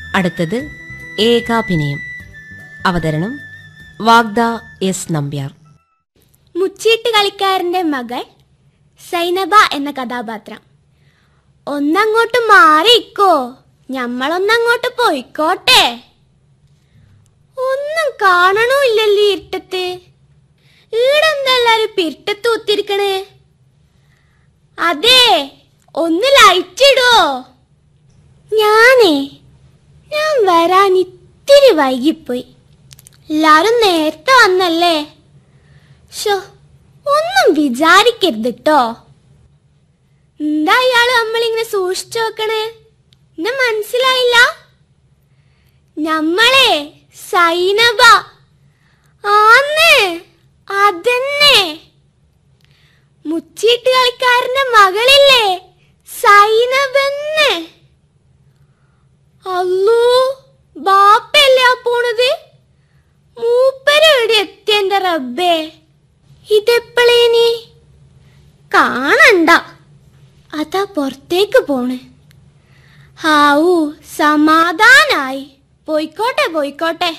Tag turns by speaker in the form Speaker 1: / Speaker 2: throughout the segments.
Speaker 1: അടുത്തത് ഏകാഭിനയം അവതരണം വാഗ്ദ എസ് നമ്പ്യാർ
Speaker 2: മുച്ചീട്ട് കളിക്കാരന്റെ മകൾ സൈനബ എന്ന കഥാപാത്രം ഒന്നങ്ങോട്ട് മാറിക്കോ ഞമ്മളൊന്നങ്ങോട്ട് പോയിക്കോട്ടെ ഒന്നും കാണണമില്ലല്ലോ ഈ ഇരുട്ടത്ത് ഈടെന്താ എല്ലാരും പിരുട്ടത്ത് ഒത്തിരിക്കണേ അതെ ഒന്ന് ലൈറ്റ് ഇടുവോ ഞാനേ ഞാൻ വരാൻ ഇത്തിരി വൈകിപ്പോയി എല്ലാരും നേരത്തെ വന്നല്ലേ ഷോ ഒന്നും വിചാരിക്കരുത് ട്ടോ എന്താ ഇയാള് നമ്മളിങ്ങനെ സൂക്ഷിച്ചു നോക്കണേ എന്നെ മനസ്സിലായില്ല ഞമ്മളെ സൈനബ ആന്ന് അതന്നെ മുച്ചീട്ട് കളിക്കാരന്റെ മകളില്ലേ സൈനബെന്ന് അല്ലോ ബാപ്പല്ലേ ആ പോണത് മൂപ്പരെവിടെ എത്തിയെന്റെ റബ്ബേ ഇതെപ്പോഴേനി കാണണ്ട അതാ പുറത്തേക്ക് പോണ് ഹാവൂ സമാധാനായി പോയിക്കോട്ടെ പോയിക്കോട്ടെ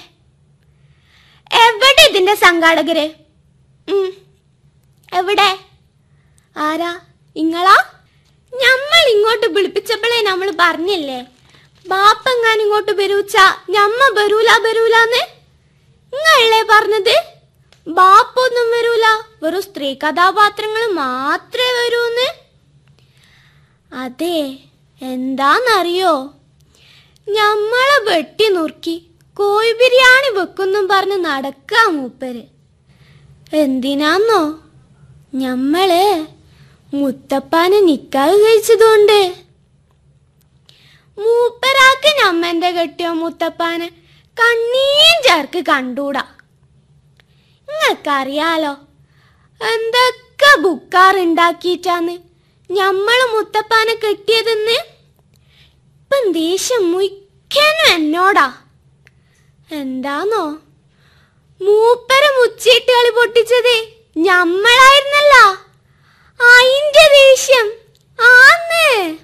Speaker 2: എവിടെ ഇതിന്റെ സംഘാടകര് ഉം, എവിടെ ആരാ ഇങ്ങളാ ഞമ്മൾ ഇങ്ങോട്ട് വിളിപ്പിച്ചപ്പോഴേ നമ്മൾ പറഞ്ഞില്ലേ ബാപ്പങ്ങാൻ ഇങ്ങോട്ട് വരൂച്ച ഞമ്മ ബരൂല ബരൂലാന്ന് നിങ്ങളല്ലേ പറഞ്ഞത് ബാപ്പൊന്നും വരൂല വെറും സ്ത്രീ കഥാപാത്രങ്ങൾ മാത്രമേ വരൂന്ന് അതെ എന്താന്നറിയോ ഞമ്മളെ വെട്ടി നുറുക്കി കോഴി ബിരിയാണി വെക്കുന്നും പറഞ്ഞ് നടക്കാ മൂപ്പര് എന്തിനാന്നോ ഞമ്മള് മുത്തപ്പാനെ നിക്കാവ് കഴിച്ചതുകൊണ്ട് മൂപ്പരാക്ക് ഞമ്മന്റെ കെട്ടിയോ മുത്തപ്പാനെ കണ്ണീൻ ചേർക്ക് കണ്ടൂടാ നിങ്ങൾക്കറിയാലോ എന്തൊക്കെ ബുക്കാറുണ്ടാക്കിയിട്ടാന്ന് ഞമ്മള് മുത്തപ്പാനെ കെട്ടിയതെന്ന് ഇപ്പം ദേഷ്യം മുയ്ക്കാനും എന്നോടാ എന്താന്നോ മൂപ്പര മുച്ചീട്ട് കളി പൊട്ടിച്ചത് ഞമ്മളായിരുന്നല്ല അയിന്റെ ദേഷ്യം ആന്ന്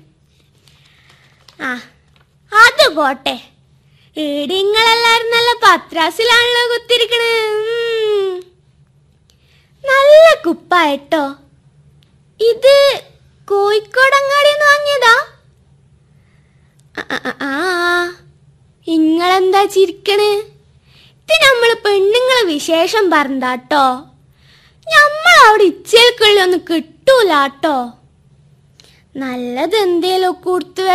Speaker 2: ആ അത് പോട്ടെ ഈടിങ്ങളെല്ലാരും പത്രാസിലാണല്ലോ കുത്തിരിക്കണേ ഉം. നല്ല കുപ്പായട്ടോ ഇത് കോഴിക്കോടങ്ങാടിന്ന് വാങ്ങിയതാ ആ, ആ, ആ, ആ ഇങ്ങളെന്താ ചിരിക്കണ് ഇത് നമ്മള് പെണ്ണുങ്ങളെ വിശേഷം പറഞ്ഞാട്ടോ ഞമ്മളവിടെ ഇച്ചേൽക്കുള്ളി ഒന്നും കിട്ടൂലാട്ടോ നല്ലത് എന്തേലും കൊടുത്തു